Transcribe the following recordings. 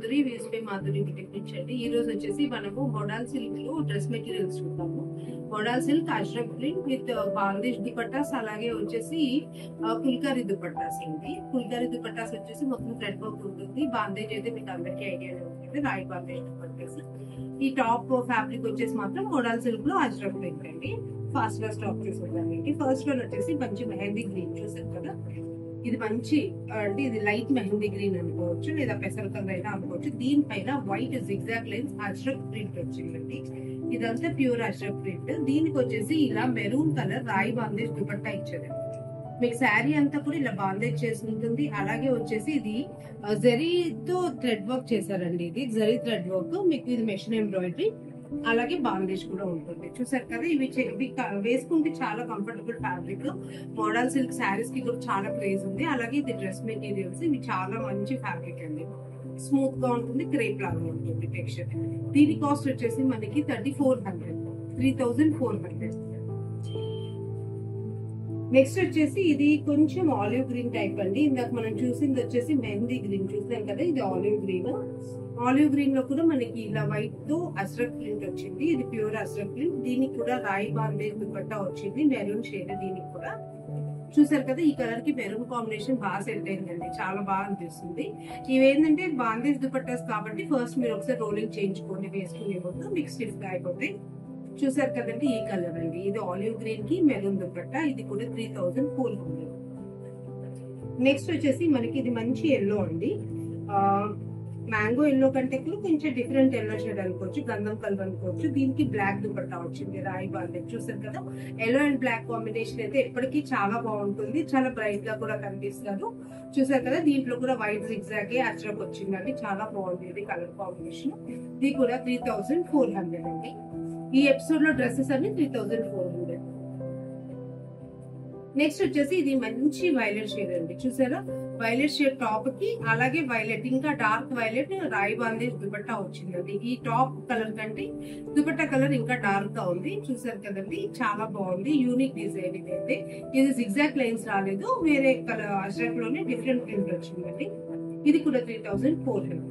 Madhuri వేస్పే Madhuri techniques అండి ఈ రోజు వచ్చేసి మనము మోడల్ సిల్క్ లో డ్రెస్ మెటీరియల్స్ చూద్దాము model silk Ajrak print with bandhej dupattas అలాగే వచ్చేసి పుల్కారీ దుపట్టాస్ అండి పుల్కారీ దుపట్టాస్ వచ్చేసి మొత్తం థ్రెడ్ వర్క్ ఉంటుంది బాందేజ్ అయితే మీకు అందరికీ ఐడియానే ఉంటుంది రాయి బాందేజ్ దుపట్టాస్ ఈ టాప్ ఫ్యాబ్రిక్ వచ్చేసి మాత్రం మోడల్ సిల్క్ లో అజ్రక్ ప్రింట్ అండి ఫాస్ట్ గా స్టాప్ చూసుకుంటానండి ఫస్ట్ వన్ వచ్చేసి మంచి మెహందీ గ్రీన్ చూసారు కదా ఇది మంచి అంటే ఇది లైట్ మెహందీ గ్రీన్ అనుకోవచ్చు లేదా పెసర కలర్ అయినా అనుకోవచ్చు దీనిపైన white zigzag lines Ajrak print వచ్చిందండి ఇదంతా ప్యూర్ అజ్రక్ ప్రింట్ దీనికి వచ్చేసి ఇలా మెరూన్ కలర్ రాయి బాందేజ్ దుపట్టా ఇచ్చారు మీకు శారీ అంతా కూడా ఇలా బాందేజ్ చేసి ఉంటుంది అలాగే వచ్చేసి ఇది జరీతో థ్రెడ్ వర్క్ చేశారండి ఇది జరీ థ్రెడ్ వర్క్ మీకు ఇది మెషిన్ ఎంబ్రాయిడరీ అలాగే బాందేజ్ కూడా ఉంటుంది చూసారు కదా ఇవి చే- ఇవి క- వేసుకుంటే చాలా comfortable fabric model silk saris కి కూడా చాలా ప్రైస్ ఉంది అలాగే ఇది డ్రెస్ మెటీరియల్స్ ఇవి చాలా మంచి ఫ్యాబ్రిక్ అండి స్మూత్ గా ఉంటుంది క్రేప్ లాగా ఉంటుంది టెక్స్చర్ దీని కాస్ట్ వచ్చేసి మనకి thirty four hundred three thousand four hundred next వచ్చేసి ఇది కొంచెం ఆలివ్ గ్రీన్ టైప్ అండి ఇందాక మనం చూసింది వచ్చేసి మెహందీ గ్రీన్ చూసాం కదా ఇది ఆలివ్ గ్రీన్ ఆలివ్ గ్రీన్ లో కూడా మనకి ఇలా వైట్ తో అస్రక్ ప్రింట్ వచ్చింది ఇది ప్యూర్ అస్రక్ ప్రింట్ దీనికి కూడా రాయి బాందేజ్ దుపట్టా వచ్చింది మెరూన్ షేడ్ దీనికి కూడా చూసారు కదా ఈ కలర్ కి మెరూన్ కాంబినేషన్ బాగా సెట్ అయిందండి చాలా బాగా అనిపిస్తుంది ఇవేంటంటే బాందేజ్ దుపట్టాస్ కాబట్టి ఫస్ట్ మీరు ఒకసారి రోలింగ్ చేయించుకోండి వేసుకునే ముందు మీకు స్టిఫ్ గా అయిపోతాయి చూసారు కదండి ఈ కలర్ అండి ఇది ఆలివ్ గ్రీన్ కి మెరూన్ దుపట్టా ఇది కూడా three thousand four hundred next వచ్చేసి మనకి ఇది మంచి ఎల్లో అండి మ్యాంగో ఎల్లో కంటే కూడా కొంచెం డిఫరెంట్ ఎల్లో షేడ్ అనుకోవచ్చు గంధం కలర్ అనుకోవచ్చు దీనికి బ్లాక్ దుపట్టా వచ్చింది రాయి బాందే చూసారు కదా ఎల్లో అండ్ బ్లాక్ కాంబినేషన్ అయితే ఎప్పటికీ చాలా బాగుంటుంది చాలా బ్రైట్ గా కూడా కనిపిస్తారు చూసారు కదా దీంట్లో కూడా వైట్ జిగ్జాగ్ అచ్రక్ వచ్చిందండి చాలా బాగుంది ఇది కలర్ కాంబినేషన్ ఇది కూడా త్రీ థౌజండ్ ఫోర్ హండ్రెడ్ అండి ఈ ఎపిసోడ్ లో డ్రెస్సెస్ అన్ని three thousand four hundred next వచ్చేసి ఇది మంచి వైలెట్ షేడ్ అండి చూసారా వైలెట్ షేడ్ టాప్ కి అలాగే వైలెట్ ఇంకా డార్క్ వైలెట్ రాయి బాందేజ్ దుపట్టా వచ్చిందండి ఈ టాప్ కలర్ కంటే దుపట్టా కలర్ ఇంకా డార్క్ గా ఉంది చూసారు కదండి చాలా బాగుంది యూనిక్ డిజైన్ ఇది అయితే ఇది జిగ్జాక్ లైన్స్ రాలేదు వేరే కలర్ అజ్రక్ లోనే డిఫరెంట్ ప్రింట్ వచ్చిందండి ఇది కూడా త్రీ థౌసండ్ ఫోర్ హండ్రెడ్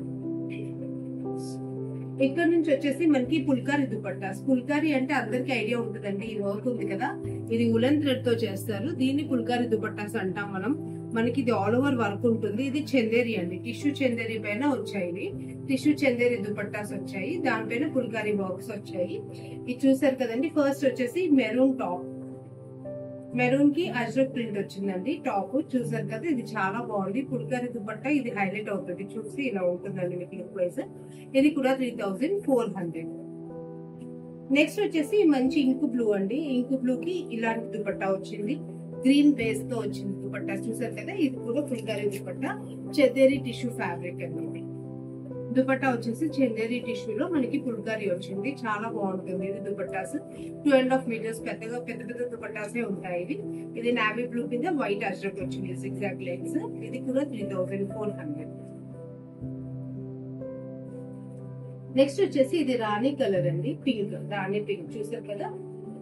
ఇక్కడ నుంచి వచ్చేసి మనకి పుల్కారి దుపట్టాస్ పుల్కారి అంటే అందరికి ఐడియా ఉంటుందండి ఈ వర్క్ ఉంది కదా ఇది ఉలన్ థ్రెడ్ తో చేస్తారు దీన్ని పుల్కారి దుపట్టాస్ అంటాం మనం మనకి ఇది ఆల్ ఓవర్ వర్క్ ఉంటుంది ఇది చందేరి అండి టిష్యూ చందేరి పైన వచ్చాయి టిష్యూ చందేరి దుపట్టాస్ వచ్చాయి దానిపైన పుల్కారి వర్క్స్ వచ్చాయి ఇది చూసారు కదండి ఫస్ట్ వచ్చేసి మెరూన్ టాప్ మెరూన్ కి అజ్రక్ ప్రింట్ వచ్చిందండి టాప్ చూసారు కదా ఇది చాలా బాగుంది పుల్కారి దుపట్టా ఇది హైలైట్ అవుతుంది చూసి ఇలా ఉంటుందండి మీకు లుక్ వైజ్ ఇది కూడా three thousand four hundred next వచ్చేసి మంచి ఇంకు బ్లూ అండి ఇంకు బ్లూ కి ఇలాంటి దుపట్టా వచ్చింది గ్రీన్ బేస్ తో వచ్చింది దుపట్టా చూసారు కదా ఇది కూడా ఫుల్గారీ దుపట్టా చెదేరి టిష్యూ ఫ్యాబ్రిక్ అండి దుపట్టా వచ్చేసి చందేరి టిష్యూలో మనకి పుల్గారి వచ్చింది చాలా బాగుంటుంది ఇది dupattas two and half metres పెద్దగా పెద్ద పెద్ద దుపట్టాసే ఉంటాయి ఇది ఇది నావీ బ్లూ కింద వైట్ అజ్రక్ వచ్చింది ఎగ్జాక్ట్ లైన్స్ ఇది కూడా three thousand four hundred next వచ్చేసి ఇది రాణి కలర్ అండి పింక్ రాణి పింక్ చూసారు కదా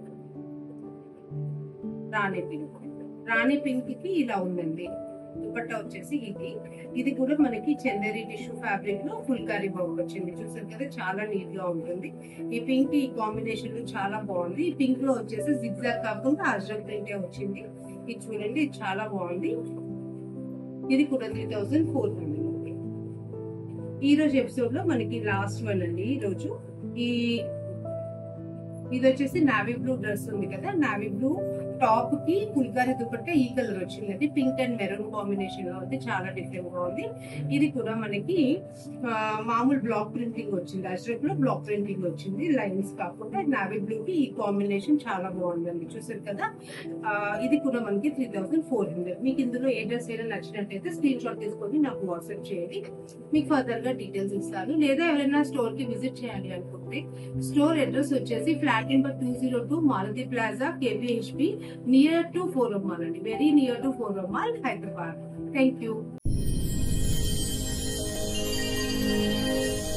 రాణి పింక్ రాణి పింక్ కి ఇలా ఉందండి దుపట్టా వచ్చేసి ఇది ఇది కూడా మనకి చందేరి టిష్యూ ఫ్యాబ్రిక్ లో ఫుల్కారీ వర్క్ వచ్చింది చూసారు కదా చాలా నీట్ గా ఉంటుంది ఈ పింక్ ఈ కాంబినేషన్ లో చాలా బాగుంది ఈ పింక్ లో వచ్చేసి జిగ్జాగ్ కాకుండా అజ్రక్ ప్రింటే వచ్చింది ఇది చూడండి ఇది చాలా బాగుంది ఇది కూడా త్రీ థౌసండ్ ఫోర్ హండ్రెడ్ ఈ రోజు ఎపిసోడ్ లో మనకి లాస్ట్ వన్ అండి ఈ రోజు ఈ ఇది వచ్చేసి నావీ బ్లూ డ్రెస్ ఉంది కదా నావీ బ్లూ టాప్ కి పుల్కారి దుపట్టా ఈ కలర్ వచ్చింది పింక్ అండ్ మెరూన్ కాంబినేషన్ లో ఉంది చాలా డిఫరెంట్ గా ఉంది ఇది కూడా మనకి ఆ, మామూలు బ్లాక్ ప్రింటింగ్ వచ్చింది అజ్రక్ లో బ్లాక్ ప్రింటింగ్ వచ్చింది లైన్స్ కాకుండా నావీ బ్లూ కి ఈ కాంబినేషన్ చాలా బాగుందండి చూసారు కదా ఆ, ఇది కూడా మనకి త్రీ థౌసండ్ ఫోర్ హండ్రెడ్ మీకు ఇందులో ఏ డ్రెస్ ఏదైనా నచ్చినట్టయితే స్క్రీన్ షాట్ తీసుకొని నాకు వాట్సాప్ చేయండి మీకు ఫర్దర్ గా డీటెయిల్స్ ఇస్తాను లేదా ఎవరైనా స్టోర్ కి విజిట్ చేయాలి అనుకుంటే స్టోర్ అడ్రస్ వచ్చేసి flat number two zero two Maruti Plaza KBHP near to Forum Mall అండి very near to Forum Mall Hyderabad thank you